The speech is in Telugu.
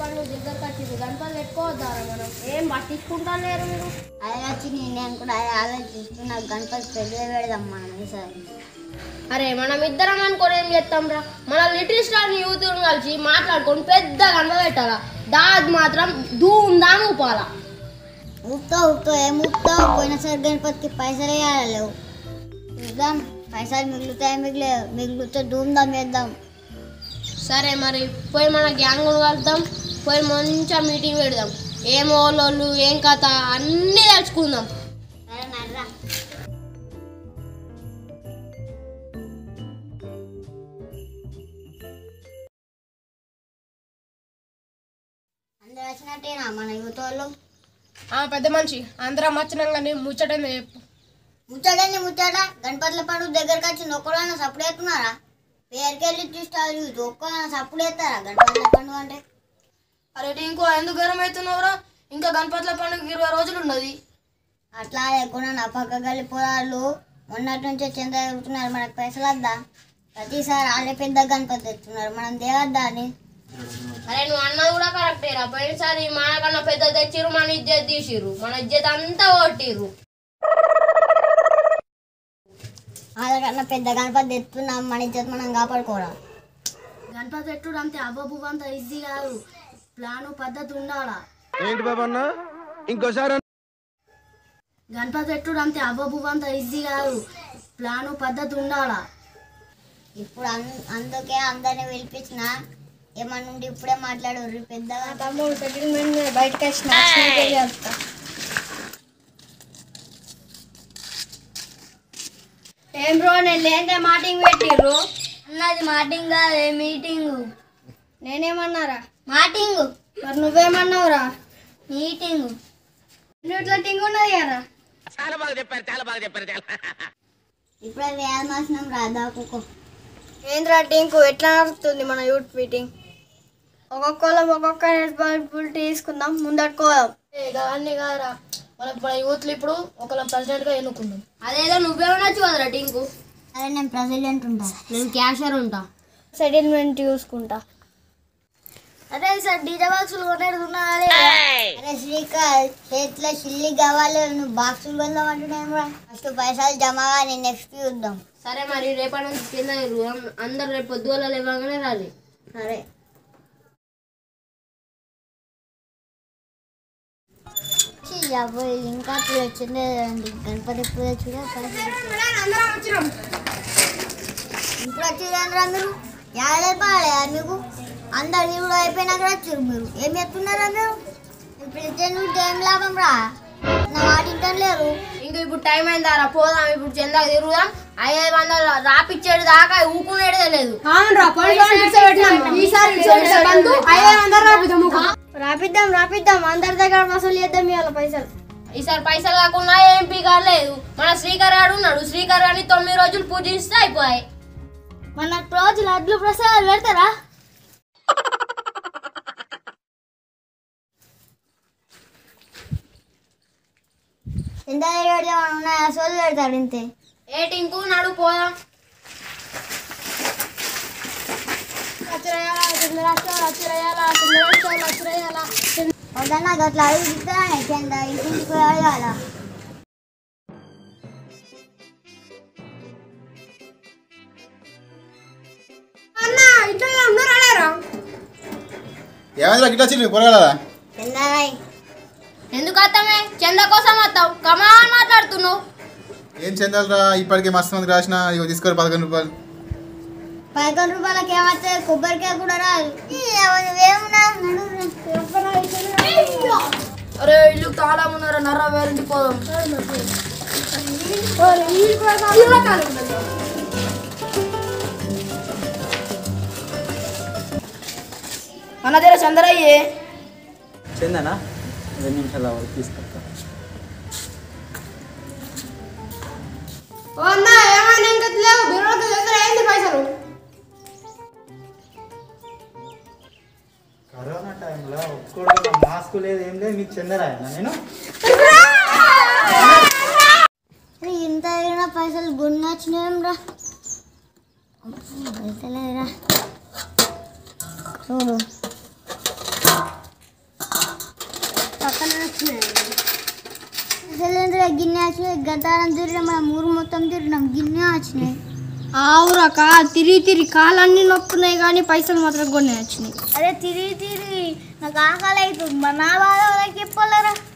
వాళ్ళు దగ్గరకు వచ్చింది గణపతి పెట్టుకోవద్దారా మనం ఏం పట్టించుకుంటా లేరు మీరు అదే వచ్చి నేను కూడా అదే ఆలోచిస్తున్నా గణపతి పెద్దగా పెడదాం మనం ఈసారి అరే మనం ఇద్దరం అనుకొని ఏం చేస్తాం రా మన లిటిల్ స్టార్ యూత్ కలిసి మాట్లాడుకొని పెద్ద గణపతి పెట్టాలా దాది మాత్రం ధూమ్ దాని ఊపాలా ఊపుతావు ఊపుతావు ఏం ఊపుతావు పోయినసారి గణపతికి పైసలు వేయాలి లేవు చూద్దాం పైసలు మిగులుతాయి మిగిలే మిగులుతే ధూమ్ దామ్ వేద్దాం సరే మరి పోయి మన గ్యాంగ్ కలుద్దాం పోయి మంచిగా మీటింగ్ పెడదాం ఏం వాళ్ళు ఏం కథ అన్నీ తెలుసుకుందాం సరే నర్రా అందరు వచ్చినట్టేనా మన యువత వాళ్ళు పెద్ద మనిషి అందరం వచ్చినాం కానీ ముచ్చటంది చెప్పు ముచ్చడండి ముచ్చట గణపతుల పండుగ దగ్గరకు వచ్చి ఒక్కడైనా సప్పుడు ఎత్తున్నారా పేరుకి వెళ్ళి చూస్తారు యూత్ ఒక్కడైనా సప్పుడు ఎత్తారా గణపతుల పండుగ అంటే అరే ఇంకో ఎందుకు గరం అవుతున్నావురా ఇంకా గణపతుల పండుగ ఇరవై రోజులు ఉన్నది అట్లా లేకుండా నా పక్క గల్లి పొలాలు మొన్నటి నుంచే చెంద ఎగురుతున్నారు మనకు పైసలు వద్దా ప్రతిసారి వాళ్ళే పెద్ద గణపతి తెస్తున్నారు మనం దేవద్దా అని అరే నువ్వు అన్నది కూడా కరెక్టేరా పోయినసారి మనకన్నా పెద్ద తెచ్చిర్రు మన ఇజ్జత్ తీసిర్రు మన ఇజ్జత్ అంతా కొట్టిర్రు వాళ్ళకన్నా పెద్ద గణపతి తెస్తున్నాం మన ఇజ్జత్ మనం కాపాడుకోరా గణపతి పెట్టుడు అంతే అబ్బబు అంత ఈజీ కాదు ప్లాను పద్ధతి ఉండాలా ఏంటి బాబు అన్న ఇంకోసారి గణపతి పెట్టుడు అంతే అబ్బబు అంత ఈజీ కాదు ప్లాను పద్ధతి ఉండాలా ఇప్పుడు అన్- అందుకే అందరిని పిలిపించిన ఏమనుండి ఇప్పుడే మాట్లాడు పెద్దగా తమ్ముడు సెటిల్మెంట్ బయటకు వచ్చిన ఏం బ్రో నేను లేదే మాటింగ్ పెట్టిర్రు అన్నది మాటింగ్ కాదే మీటింగ్ నేనేమన్నారా మాటింగ్ మరి నువ్వేమన్నావురా మీటింగ్ ఇట్లా టింగ్ ఉన్నది కదా ఇప్పుడే వేదమాసనం రాదా కుక్కో ఏంద్రా టింకు ఎట్లా నడుస్తుంది మన యూత్ మీటింగ్ ఒక్కొక్కళ్ళం ఒక్కొక్క రెస్పాన్సిబిలిటీ తీసుకుందాం ముందట్టుకోదాం అన్ని కాదురా మన మన యూత్లు ఇప్పుడు ఒకళ్ళ ప్రెసిడెంట్ గా ఎన్నుకుందాం అదేదో నువ్వేమనొచ్చు కదరా టింకు అదే నేను ప్రెసిడెంట్ ఉంటా నేను క్యాషియర్ ఉంటా సెటిల్మెంట్ చూసుకుంటా అదే సార్ డీజే బాక్సులు కొనేడుకున్నా అరే శ్రీకాంత్ చేతిలో చిల్లి కావాలి నువ్వు బాక్సులు కొందాం అంటున్నాను ఫస్ట్ పైసలు జమ కానీ నెక్స్ట్ చూద్దాం సరే మరి రేపటి నుంచి కింద ఇరు. అందరు రేపు పొద్దుగల లేవగానే రాలి సరే ఛీ, అబ్బోయ్, ఇంకా పూజ వచ్చిందండి గణపతి పూజ చూడ ఇప్పుడు వచ్చిందంటారా మీరు యాడే పాడే మీకు అందరు ఇప్పుడు అయిపోయినాక వచ్చారు మీరు ఏం చెప్తున్నారా మీరు ఇప్పుడు ఇచ్చే నువ్వు ఏం లాభం రా నా మాట ఇంటం లేరు ఇంకా ఇప్పుడు టైం అయిందారా పోదాం ఇప్పుడు చెందాక తిరుగుదాం ఐదు వందలు రాపిచ్చేది దాకా ఊకునేదే లేదు రాపిద్దాం రాపిద్దాం అందరి దగ్గర వసూలు చేద్దాం ఇవాళ పైసలు ఈసారి పైసలు కాకుండా ఏం పీకార్ లేదు మన శ్రీకర్ గారు ఉన్నాడు శ్రీకర్ గారిని తొమ్మిది రోజులు పూజిస్తే అయిపోయాయి మన రోజు లడ్లు ప్రసాదాలు పెడతారా ఎంత పెడతాం ఉన్నాయా సోలు పెడతాడు ఇంతే ఏ టింకు నడు పోదాం వద్దన్నా అట్లా అడుగుతా కింద ఇంటికి పోయి అడగాల ఏమైందిరా గిట్లా చిల్లు పొరగలరా కిందరాయ్ ఎందుకు వస్తామే చంద కోసం వస్తావు కమాన్ మాట్లాడుతున్నావు ఏం చెందాలరా ఇప్పటికే మస్తు మందికి రాసిన ఇగో తీసుకోరు పదకొండు రూపాయలు పదకొండు రూపాయలకి ఏమవుతుంది కొబ్బరికాయ కూడా రాదు నువ్వేమున్నా అరే ఇల్లు తాళం ఉన్నారా నర్ర వేరింటి పోదాం మన దగ్గర చంద్రయ్యే చెందనా రెండు నిమిషాల వరకు తీసుకొస్తా ఓ అన్న ఏమైనా ఇంకా లేవు బిర్రోకి దగ్గర ఏంది పైసలు కరోనా టైంలో ఒక్కడు మాస్క్ లేదు ఏం లేదు మీకు చెందరాయన నేను అరే ఇంత అయినా పైసలు గున్న వచ్చినాయం రా పైసలేరా చూడు శైలేంద్ర గిన్నె వచ్చినాయి గంటారం తిరిగిన మన ఊరు మొత్తం తిరిగినాం గిన్నె వచ్చినాయి ఆవురాక తిరిగి తిరిగి కాళ్ళన్నీ నొప్పున్నాయి కానీ పైసలు మాత్రం కొన్ని వచ్చినాయి అరే తిరిగి తిరిగి నాకు ఆకలి అవుతుంది మా నా బాధ వాళ్ళకి చెప్పలేరా